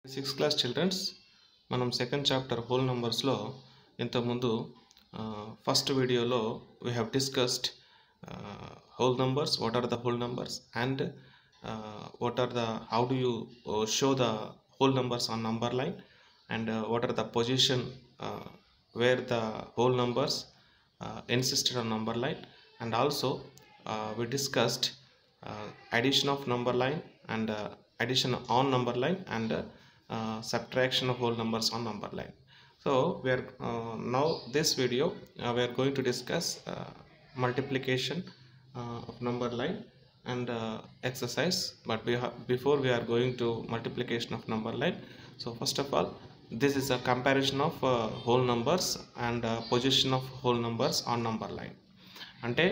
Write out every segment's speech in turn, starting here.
Sixth class childrens మనం second chapter whole నెంబర్స్లో ఇంతకుముందు ఫస్ట్ వీడియోలో we have discussed whole numbers what are the whole numbers and what are the how do you show the whole numbers on number line and what are the position where the whole numbers insisted on number line and also uh, we discussed uh, addition of number line and uh, addition on number line and uh, uh, subtraction of whole numbers on number line so we are uh, now this video uh, we are going to discuss uh, multiplication uh, of number line and uh, exercise but we have before we are going to multiplication of number line so first of all this is a comparison of uh, whole numbers and uh, position of whole numbers on number line అంటే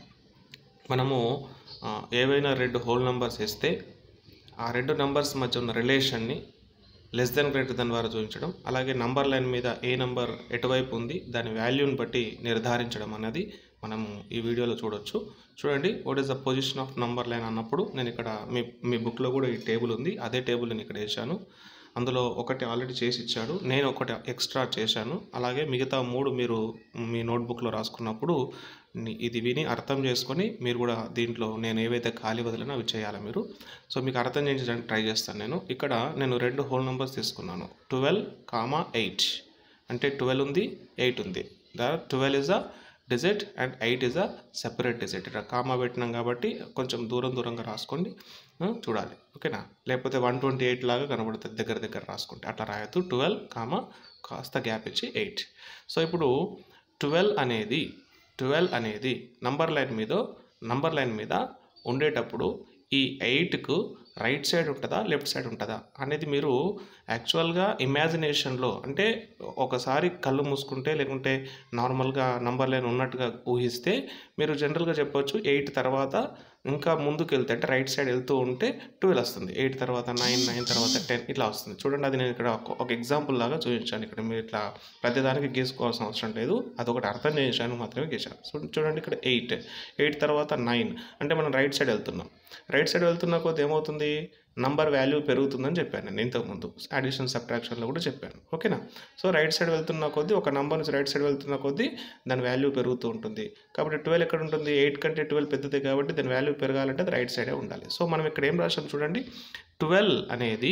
మనము ఆ, ఏవైనా రెండు whole numbers ఇస్తే ఆ రెండు numbers మధ్య ఉన్న రిలేషన్ని లెస్ దెన్ గ్రేటర్ దెన్ ద్వారా చూపించడం అలాగే నంబర్ లైన్ మీద ఏ నంబర్ ఎటువైపు ఉంది దాని వాల్యూని బట్టి నిర్ధారించడం అనేది మనము ఈ వీడియోలో చూడొచ్చు చూడండి what is the position of number line అన్నప్పుడు నేను ఇక్కడ మీ మీ బుక్లో కూడా ఈ టేబుల్ ఉంది అదే టేబుల్ నేను ఇక్కడ వేసాను అందులో ఒకటి ఆల్రెడీ చేసి ఇచ్చాడు నేను ఒకటి ఎక్స్ట్రా చేశాను అలాగే మిగతా మూడు మీరు మీ నోట్బుక్లో రాసుకున్నప్పుడు ని- ఇది విని అర్థం చేసుకొని మీరు కూడా దీంట్లో నేను ఏవైతే ఖాళీ వదిలినా అవి చేయాలి మీరు సో మీకు అర్థం చేయించడానికి ట్రై చేస్తాను నేను ఇక్కడ నేను రెండు హోల్ నెంబర్స్ తీసుకున్నాను ట్వెల్వ్ కామా ఎయిట్ అంటే ట్వెల్వ్ ఉంది ఎయిట్ ఉంది the twelve is a digit and eight is a separate digit ఇక్కడ కామా పెట్టినాం కాబట్టి కొంచెం దూరం దూరంగా రాసుకోండి ఆ, చూడాలి ఓకేనా లేకపోతే వన్ ట్వంటీ ఎయిట్ లాగా కనబడుతుంది దగ్గర దగ్గర రాసుకుంటే అట్లా రాయొద్దు ట్వెల్వ్ కామా కాస్త గ్యాప్ ఇచ్చి ఎయిట్ సో ఇప్పుడు ట్వెల్వ్ అనేది ట్వెల్వ్ అనేది నంబర్ లైన్ మీద నంబర్ లైన్ మీద ఉండేటప్పుడు ఈ ఎయిట్కు రైట్ సైడ్ ఉంటుందా లెఫ్ట్ సైడ్ ఉంటుందా అనేది మీరు యాక్చువల్గా ఇమాజినేషన్లో అంటే ఒకసారి కళ్ళు మూసుకుంటే లేకుంటే నార్మల్గా నంబర్ లైన్ ఉన్నట్టుగా ఊహిస్తే మీరు జనరల్గా చెప్పొచ్చు ఎయిట్ తర్వాత ఇంకా ముందుకు వెళ్తే అంటే రైట్ సైడ్ వెళ్తూ ఉంటే ట్వెల్వ్ వస్తుంది ఎయిట్ తర్వాత నైన్ నైన్ తర్వాత టెన్ ఇట్లా వస్తుంది చూడండి అది నేను ఇక్కడ ఒక- ఒక ఎగ్జాంపుల్ లాగా చూపించాను ఇక్కడ మీరు ఇట్లా ప్రతిదానికి గీసుకోవాల్సిన అవసరం లేదు అదొకటి అర్థం చేశాను మాత్రమే గీసాను చూ- చూడండి ఇక్కడ ఎయిట్ ఎయిట్ తర్వాత నైన్ అంటే మనం రైట్ సైడ్ వెళ్తున్నాం రైట్ సైడ్ వెళ్తున్న కొద్ది ఏమవుతుంది నంబర్ వాల్యూ పెరుగుతుందని చెప్పాను నేను ఇంతకుముందు అడిషన్ సబ్ట్రాక్షన్లో కూడా చెప్పాను ఓకేనా సో రైట్ సైడ్ వెళ్తున్న కొద్దీ ఒక నంబర్ నుంచి రైట్ సైడ్ వెళ్తున్న కొద్దీ దాని వాల్యూ పెరుగుతూ ఉంటుంది కాబట్టి ట్వెల్వ్ ఎక్కడ ఉంటుంది ఎయిట్ కంటే ట్వెల్వ్ పెద్దది కాబట్టి దాని వాల్యూ పెరగాలంటే అది రైట్ సైడే ఉండాలి సో మనం ఇక్కడ ఏం రాసాం చూడండి ట్వెల్వ్ అనేది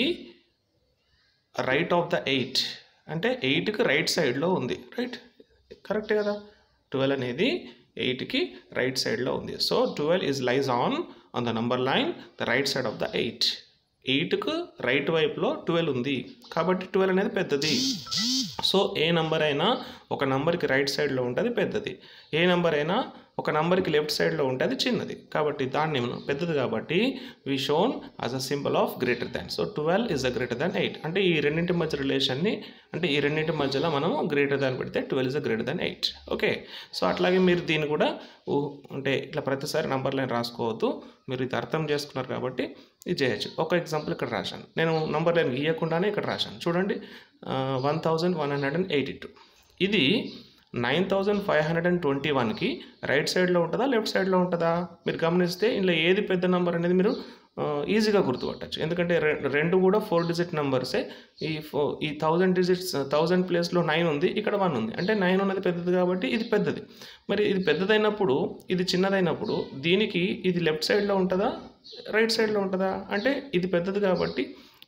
రైట్ ఆఫ్ ద ఎయిట్ అంటే ఎయిట్కి రైట్ సైడ్లో ఉంది రైట్ కరెక్టే కదా ట్వెల్వ్ అనేది ఎయిట్కి రైట్ సైడ్లో ఉంది so twelve is lies on on the number line the right side of the eight ఎయిట్కు రైట్ వైపులో ట్వెల్వ్ ఉంది కాబట్టి ట్వెల్వ్ అనేది పెద్దది సో ఏ నంబర్ అయినా ఒక నంబర్కి రైట్ సైడ్లో ఉంటుంది పెద్దది ఏ నంబర్ అయినా ఒక నంబర్కి లెఫ్ట్ సైడ్లో ఉంటుంది చిన్నది కాబట్టి దాన్ని మనం పెద్దది కాబట్టి we shown as a symbol of greater than so twelve is a greater than eight అంటే ఈ రెండింటి మధ్య రిలేషన్ని అంటే ఈ రెండింటి మధ్యలో మనం గ్రేటర్ దాన్ పెడితే twelve is a greater than eight okay so అట్లాగే మీరు దీన్ని కూడా ఊ- అంటే ఇట్లా ప్రతిసారి నంబర్ లైన్ రాసుకోవద్దు మీరు ఇది అర్థం చేసుకున్నారు కాబట్టి ఇది చేయొచ్చు ఒక ఎగ్జాంపుల్ ఇక్కడ రాశాను నేను నంబర్ లైన్ గీయకుండానే ఇక్కడ రాశాను చూడండి one thousand one hundred and eighty two ఇది nine thousand five hundred and twenty వన్కి రైట్ సైడ్లో ఉంటుందా లెఫ్ట్ సైడ్లో ఉంటుందా మీరు గమనిస్తే ఇందులో ఏది పెద్ద నెంబర్ అనేది మీరు ఆ, ఈజీగా గుర్తుపట్టచ్చు ఎందుకంటే రె- రెండు కూడా ఫోర్ డిజిట్ నెంబర్సే ఈ ఫో ఈ థౌజండ్ డిజిట్స్ థౌజండ్ ప్లేస్లో నైన్ ఉంది ఇక్కడ వన్ ఉంది అంటే నైన్ ఉన్నది పెద్దది కాబట్టి ఇది పెద్దది మరి ఇది పెద్దదైనప్పుడు ఇది చిన్నదైనప్పుడు దీనికి ఇది లెఫ్ట్ సైడ్లో ఉంటుందా రైట్ సైడ్లో ఉంటుందా అంటే ఇది పెద్దది కాబట్టి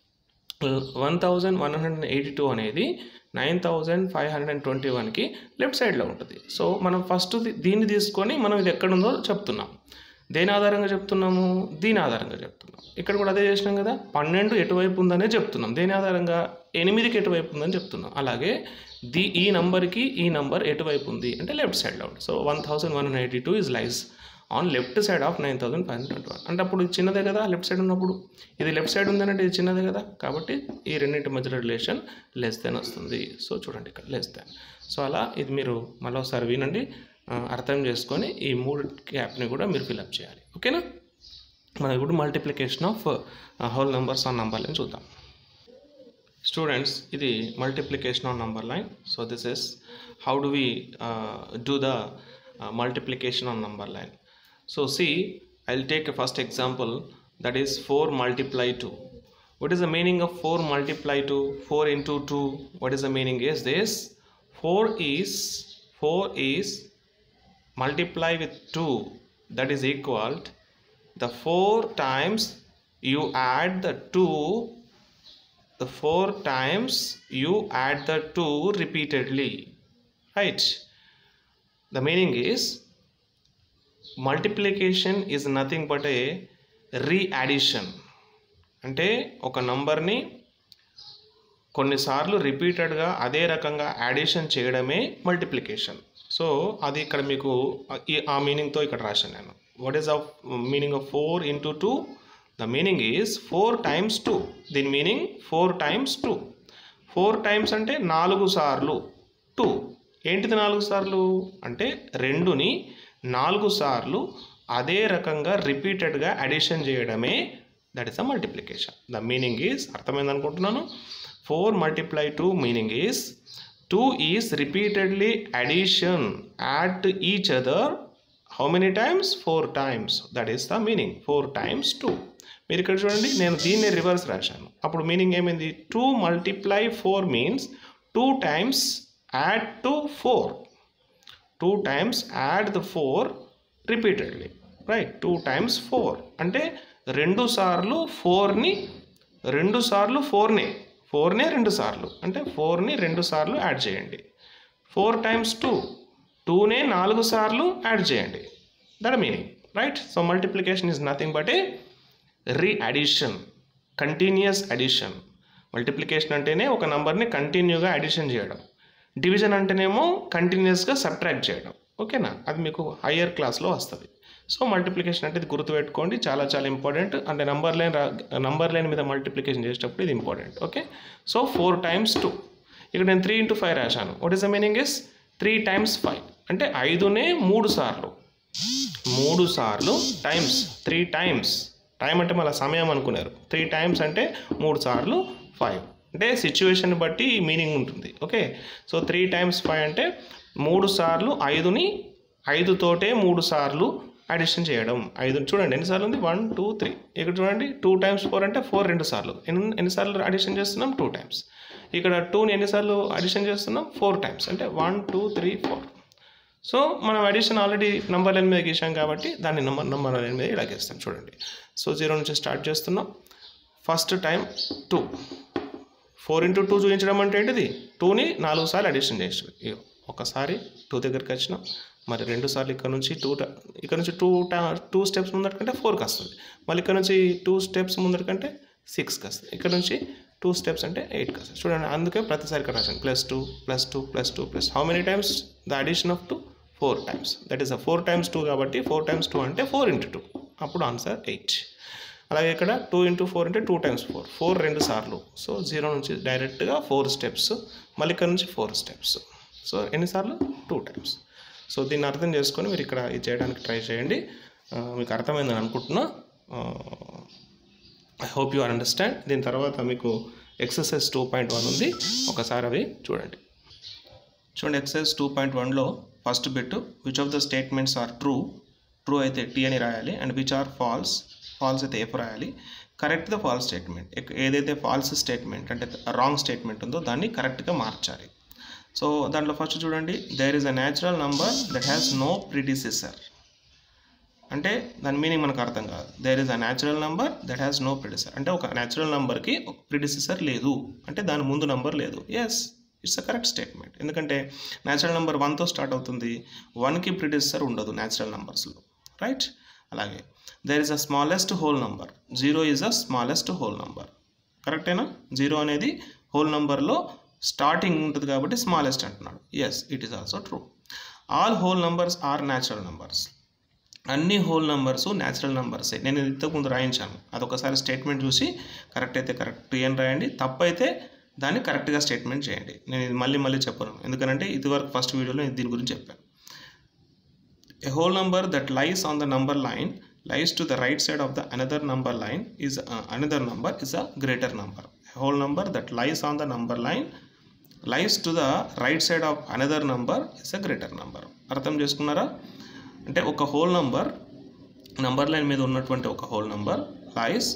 one thousand one hundred and eighty two అనేది nine thousand five hundred and twenty వన్కి లెఫ్ట్ సైడ్లో ఉంటుంది సో మనం ఫస్ట్ ది- దీన్ని తీసుకొని మనం ఇది ఎక్కడుందో చెప్తున్నాం దేని ఆధారంగా చెప్తున్నాము దీని ఆధారంగా చెప్తున్నాం ఇక్కడ కూడా అదే చేసినాం కదా పన్నెండు ఎటువైపు ఉందనే చెప్తున్నాం దేని ఆధారంగా ఎనిమిదికి ఎటువైపు ఉందని చెప్తున్నాం అలాగే ది ఈ నంబర్కి ఈ నంబర్ ఎటువైపు ఉంది అంటే లెఫ్ట్ సైడ్లో ఉంది so one thousand one hundred eighty two is lies on left side of nine thousand five hundred twenty one అంటే అప్పుడు ఇది చిన్నదే కదా లెఫ్ట్ సైడ్ ఉన్నప్పుడు ఇది లెఫ్ట్ సైడ్ ఉందనంటే ఇది చిన్నదే కదా కాబట్టి ఈ రెండింటి మధ్య రిలేషన్ లెస్ దెన్ వస్తుంది సో చూడండి ఇక్కడ లెస్ దెన్ సో అలా ఇది మీరు మళ్ళీ ఒకసారి వినండి ఆ, అర్థం చేసుకొని ఈ మూడు గ్యాప్ని కూడా మీరు ఫిల్అప్ చేయాలి ఓకేనా మనం ఇప్పుడు multiplication of whole numbers on number line చూద్దాం స్టూడెంట్స్ ఇది multiplication on number line so this is how do we do the multiplication on number line so see I will take a first example that is 4 multiply 2 what is the meaning of 4 multiply to 4 into 2 what is the meaning is this 4 is 4 is multiply with 2 that is equal to the 4 times you add the 2 the 4 times you add the 2 repeatedly right the meaning is multiplication is nothing but a re-addition అంటే ఒక నంబర్ని కొన్నిసార్లు రిపీటెడ్గా అదే రకంగా addition చేయడమే multiplication so అది ఇక్కడ మీకు ఈ- ఆ మీనింగ్తో ఇక్కడ రాశాను నేను what is the meaning of four into two the meaning is four times two దీని meaning four times two four times అంటే నాలుగు సార్లు టూ ఏంటిది నాలుగు సార్లు అంటే రెండుని నాలుగు సార్లు అదే రకంగా రిపీటెడ్గా అడిషన్ చేయడమే that is the multiplication the meaning is అర్థమైంది అనుకుంటున్నాను four multiply two meaning is two is repeatedly addition add to each other how many times four times that is the meaning four times two మీరు ఇక్కడ చూడండి నేను దీన్ని reverse రాశాను అప్పుడు meaning ఏమైంది two multiply four means two times add to four two times add the four repeatedly right two times four అంటే రెండు సార్లు ఫోర్ని రెండు సార్లు ఫోర్నే ఫోర్నే రెండు సార్లు అంటే ఫోర్ని రెండు సార్లు యాడ్ చేయండి ఫోర్ టైమ్స్ టూ టూనే నాలుగు సార్లు యాడ్ చేయండి that meaning right so multiplication is nothing but a re addition continuous addition multiplication అంటేనే ఒక నంబర్ని కంటిన్యూగా అడిషన్ చేయడం డివిజన్ అంటేనేమో కంటిన్యూస్గా సబ్ట్రాక్ట్ చేయడం ఓకేనా అది మీకు హయ్యర్ క్లాస్లో వస్తుంది సో మల్టిప్లికేషన్ అంటే ఇది గుర్తుపెట్టుకోండి చాలా చాలా ఇంపార్టెంట్ అంటే నంబర్ లైన్ నంబర్ లైన్ మీద మల్టిప్లికేషన్ చేసేటప్పుడు ఇది important okay so four times two ఇక్కడ నేను త్రీ ఇంటూ ఫైవ్ రాశాను what is the meaning is three times five అంటే ఐదునే మూడు సార్లు మూడు సార్లు టైమ్స్ త్రీ టైమ్స్ టైం అంటే మళ్ళీ సమయం అనుకున్నారు త్రీ టైమ్స్ అంటే మూడు సార్లు ఫైవ్ అంటే సిచ్యువేషన్ బట్టి మీనింగ్ ఉంటుంది okay so three times five అంటే మూడు సార్లు ఐదుని ఐదుతోటే మూడు సార్లు అడిషన్ చేయడం ఐదు చూడండి ఎన్నిసార్లు ఉంది వన్ టూ త్రీ ఇక్కడ చూడండి టూ టైమ్స్ ఫోర్ అంటే ఫోర్ రెండు సార్లు ఎన్ని ఎన్నిసార్లు అడిషన్ చేస్తున్నాం టూ టైమ్స్ ఇక్కడ టూని ఎన్నిసార్లు అడిషన్ చేస్తున్నాం ఫోర్ టైమ్స్ అంటే one two three four so మనం అడిషన్ ఆల్రెడీ నంబర్ లైన్ మీద గీసాం కాబట్టి దాన్ని నంబర్ నంబర్ లైన్ మీద ఇలా గీస్తాం చూడండి సో జీరో నుంచి స్టార్ట్ చేస్తున్నాం first time two four into two చూపించడం అంటే ఏంటిది టూని నాలుగు సార్లు అడిషన్ చేసి ఇగో ఒకసారి టూ దగ్గరికి వచ్చినాం మరి రెండు సార్లు ఇక్కడ నుంచి టూ ఇక్కడ నుంచి టూ టూ స్టెప్స్ ముందటికంటే ఫోర్కి వస్తుంది మళ్ళీ ఇక్కడ నుంచి టూ స్టెప్స్ ముందటికంటే సిక్స్కి వస్తుంది ఇక్కడ నుంచి టూ స్టెప్స్ అంటే ఎయిట్కి వస్తుంది చూడండి అందుకే ప్రతిసారి ఇక్కడ రాశాను plus two plus two plus two plus how many times the addition of two four times that is a four times two కాబట్టి ఫోర్ టైమ్స్ టూ అంటే ఫోర్ ఇంటూ టూ అప్పుడు ఆన్సర్ ఎయిట్ అలాగే ఇక్కడ టూ ఇంటూ ఫోర్ అంటే two times four four రెండు సార్లు so zero నుంచి డైరెక్ట్గా ఫోర్ స్టెప్స్ మళ్ళీ ఇక్కడ నుంచి ఫోర్ స్టెప్స్ సో ఎన్నిసార్లు టూ టైమ్స్ సో దీన్ని అర్థం చేసుకొని మీరు ఇక్కడ ఇది చేయడానికి ట్రై చేయండి ఆ, మీకు అర్థమైందని అనుకుంటున్నా I hope you are understand దీని తర్వాత మీకు ఎక్సర్సైజ్ టూ పాయింట్ వన్ ఉంది ఒకసారి అవి చూడండి చూడండి ఎక్సర్సైజ్ టూ పాయింట్ వన్లో first bit which of the statements are true true అయితే టీ అని రాయాలి and which are false false అయితే ఎఫ్ రాయాలి కరెక్ట్ ద ఫాల్స్ స్టేట్మెంట్ ఏదైతే ఫాల్స్ స్టేట్మెంట్ అంటే రాంగ్ స్టేట్మెంట్ ఉందో దాన్ని కరెక్ట్గా మార్చాలి సో దాంట్లో ఫస్ట్ చూడండి there is a natural number that has no predecessor అంటే దాని మీనింగ్ మనకు అర్థం కాదు there is a natural number that has no ప్రిడిసర్ అంటే ఒక న్యాచురల్ నంబర్కి ఒక ప్రిడిసెసర్ లేదు అంటే దాని ముందు నంబర్ లేదు yes it's a correct statement ఎందుకంటే న్యాచురల్ నెంబర్ వన్తో స్టార్ట్ అవుతుంది వన్కి ప్రిడిసెసర్ ఉండదు న్యాచురల్ నెంబర్స్లో రైట్ అలాగే there is a smallest whole number zero is a smallest whole number కరెక్టేనా జీరో అనేది హోల్ నంబర్లో స్టార్టింగ్ ఉంటుంది కాబట్టి స్మాలెస్ట్ అంటున్నాడు yes it is also true all whole numbers are natural numbers అన్ని హోల్ నంబర్స్ న్యాచురల్ నంబర్సే నేను ఇది ఇంతకుముందు రాయించాను అదొకసారి స్టేట్మెంట్ చూసి కరెక్ట్ అయితే కరెక్ట్ అని రాయండి తప్పు అయితే దాన్ని కరెక్ట్గా స్టేట్మెంట్ చేయండి నేను ఇది మళ్ళీ మళ్ళీ చెప్పను ఎందుకంటే ఇదివరకు ఫస్ట్ వీడియోలో నేను దీని గురించి చెప్పాను A whole number that lies on the number line lies to the right side of the another number line is uh, another number is a greater number. A whole number that lies on the number line lies to the right side of another number is a greater number. అర్థం చేసుకున్నారా అంటే ఒక whole number number line మీద ఉన్నటువంటి ఒక whole number lies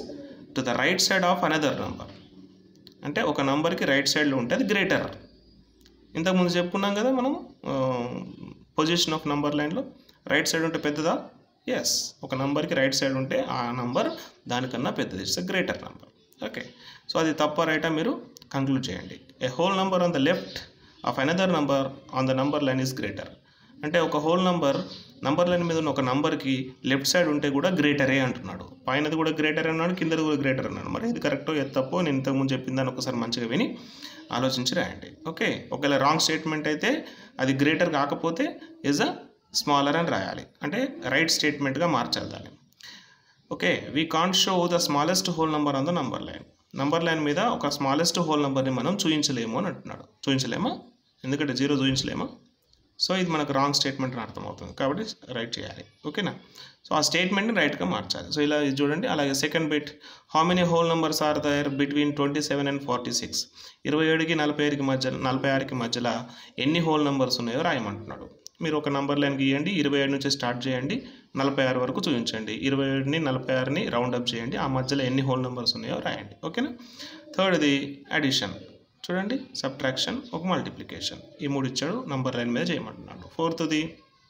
to the right side of another number అంటే ఒక నంబర్కి రైట్ సైడ్లో ఉంటే అది గ్రేటర్ ఇంతకుముందు చెప్పుకున్నాం కదా మనం పొజిషన్ ఆఫ్ నంబర్ లైన్లో రైట్ సైడ్ ఉంటే పెద్దదా ఎస్ ఒక నంబర్కి రైట్ సైడ్ ఉంటే ఆ నంబర్ దానికన్నా పెద్దది it's greater number okay so అది తప్ప రైటా మీరు కంక్లూడ్ చేయండి a whole number on the left of another number on the number line is greater అంటే ఒక హోల్ నంబర్ నంబర్ లైన్ మీద ఉన్న ఒక నంబర్కి లెఫ్ట్ సైడ్ ఉంటే కూడా గ్రేటరే అంటున్నాడు పైనది కూడా గ్రేటర్ అన్నాడు కిందది కూడా గ్రేటర్ అన్నాడు మరి ఇది కరెక్టో ఇది తప్పో నేను ఇంతకుముందు చెప్పిందని ఒకసారి మంచిగా విని ఆలోచించి రాయండి ఓకే ఒకవేళ రాంగ్ స్టేట్మెంట్ అయితే అది గ్రేటర్ కాకపోతే ఇస్ అ స్మాలర్ అని రాయాలి అంటే రైట్ స్టేట్మెంట్గా మార్చాలి దాన్ని okay we can't show the smallest whole number on the number line number line మీద ఒక స్మాలెస్ట్ హోల్ నెంబర్ని మనం చూపించలేము అని అంటున్నాడు చూపించలేమా ఎందుకంటే జీరో చూపించలేమా సో ఇది మనకు రాంగ్ స్టేట్మెంట్ అని అర్థమవుతుంది కాబట్టి రైట్ చేయాలి ఓకేనా సో ఆ స్టేట్మెంట్ని రైట్గా మార్చాలి సో ఇలా ఇది చూడండి అలాగే second bit how many whole numbers are there between twenty seven and forty six ఇరవై ఏడుకి నలభై ఐదుకి మధ్య నలభై ఆరుకి మధ్యలో ఎన్ని హోల్ నెంబర్స్ ఉన్నాయో రాయమంటున్నాడు మీరు ఒక నంబర్ లైన్ గీయండి ఇరవై ఏడు నుంచి స్టార్ట్ చేయండి నలభై ఆరు వరకు చూపించండి ఇరవై ఏడుని నలభై ఆరుని రౌండ్ అప్ చేయండి ఆ మధ్యలో ఎన్ని హోల్ నెంబర్స్ ఉన్నాయో రాయండి ఓకేనా థర్డ్ది అడిషన్ చూడండి సబ్ట్రాక్షన్ ఒక మల్టిప్లికేషన్ ఈ మూడు ఇచ్చాడు నంబర్ లైన్ మీద చేయమంటున్నాడు ఫోర్త్ది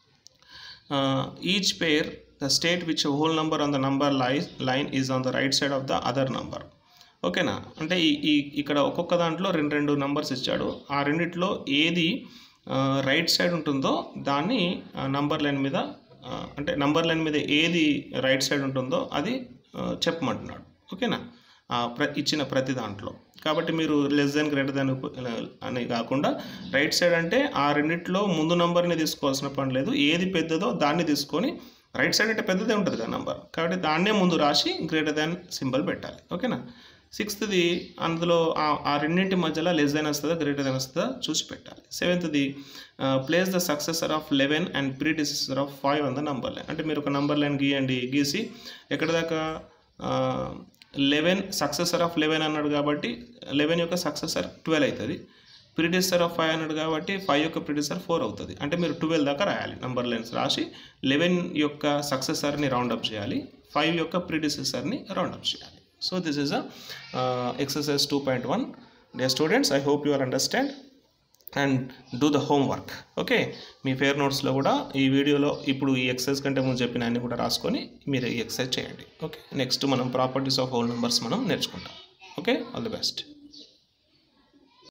each pair the state which whole number on the number line line is on the right side of the other number ఓకేనా అంటే ఈ ఈ ఇక్కడ ఒక్కొక్క దాంట్లో రెండు రెండు నంబర్స్ ఇచ్చాడు ఆ రెండిట్లో ఏది రైట్ సైడ్ ఉంటుందో దాన్ని నంబర్ లైన్ మీద ఆ, అంటే నంబర్ లైన్ మీద ఏది రైట్ సైడ్ ఉంటుందో అది ఆ, చెప్పమంటున్నాడు ఓకేనా ఆ, ప్ర ఇచ్చిన ప్రతి దాంట్లో కాబట్టి మీరు లెస్ దెన్ గ్రేటర్ దెన్ అని కాకుండా రైట్ సైడ్ అంటే ఆ రెండిట్లో ముందు నంబర్ని తీసుకోవాల్సిన పని లేదు ఏది పెద్దదో దాన్ని తీసుకొని రైట్ సైడ్ అంటే పెద్దదే ఉంటుంది కదా నంబర్ కాబట్టి దాన్నే ముందు రాసి గ్రేటర్ దాన్ సింబల్ పెట్టాలి ఓకేనా సిక్స్త్ది అందులో ఆ- ఆ రెండింటి మధ్యలో లెస్ దెన్ వస్తుందా గ్రేటర్ దెన్ వస్తుందా చూసి పెట్టాలి సెవెంత్ది place the successor of eleven and predecessor of five on the number line అంటే మీరు ఒక నంబర్ లైన్ గీయండి గీసి ఎక్కడ దాకా లెవెన్ సక్సెసర్ ఆఫ్ లెవెన్ అన్నాడు కాబట్టి లెవెన్ యొక్క సక్సెసర్ ట్వెల్వ్ అవుతుంది ప్రిడిసర్ ఆఫ్ ఫైవ్ అన్నాడు కాబట్టి ఫైవ్ యొక్క ప్రిడిసర్ ఫోర్ అవుతుంది అంటే మీరు ట్వెల్వ్ దాకా రాయాలి నంబర్ లైన్స్ రాసి లెవెన్ యొక్క సక్సెసర్ని రౌండప్ చేయాలి ఫైవ్ యొక్క ప్రిడిసెసర్ని రౌండప్ చేయాలి so this is a exercise two point one day students I hope you are understand and do the homework okay మీ ఫేర్ నోట్స్లో కూడా ఈ వీడియోలో ఇప్పుడు ఈ ఎక్సర్సైజ్ కంటే ముందు చెప్పిన అన్ని కూడా రాసుకొని మీరు ఈ ఎక్సర్సైజ్ చేయండి ఓకే నెక్స్ట్ మనం ప్రాపర్టీస్ ఆఫ్ హోల్ నెంబర్స్ మనం నేర్చుకుంటాం ఓకే ఆల్ ది బెస్ట్